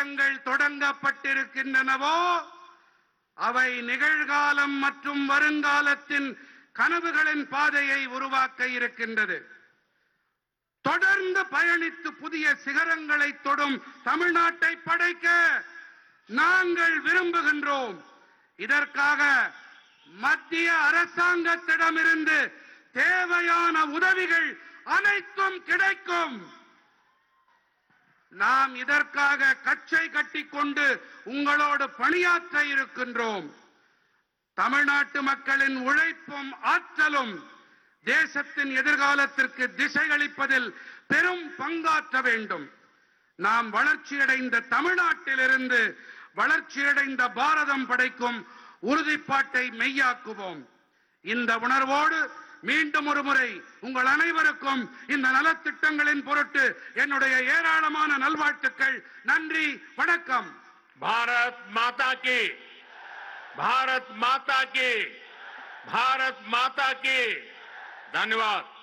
திட்டங்கள் தொடங்கப்பட்டிருக்கின்றனவோ அவை நிகழ்காலம் மற்றும் வருங்காலத்தின் கனவுகளின் பாதையை உருவாக்க இருக்கின்றது தொடர்ந்து பயணித்து புதிய சிகரங்களை தொடும் தமிழ்நாட்டை படைக்க நாங்கள் விரும்புகின்றோம் இதற்காக மத்திய அரசாங்கத்திடமிருந்து தேவையான உதவிகள் அனைத்தும் கிடைக்கும் நாம் இதற்காக கச்சை கட்டிக்கொண்டு உங்களோடு பணியாற்ற இருக்கின்றோம் தமிழ்நாட்டு மக்களின் உழைப்பும் ஆற்றலும் தேசத்தின் எதிர்காலத்திற்கு திசையளிப்பதில் பெரும் பங்காற்ற வேண்டும் நாம் வளர்ச்சியடைந்த தமிழ்நாட்டிலிருந்து வளர்ச்சியடைந்த பாரதம் படைக்கும் உறுதிப்பாட்டை மெய்யாக்குவோம் இந்த உணர்வோடு மீண்டும் ஒரு முறை உங்கள் அனைவருக்கும் இந்த நலத்திட்டங்களின் பொருட்டு என்னுடைய ஏராளமான நல்வாழ்த்துக்கள் நன்றி வணக்கம் भारत माता की भारत माता की भारत माता की धन्यवाद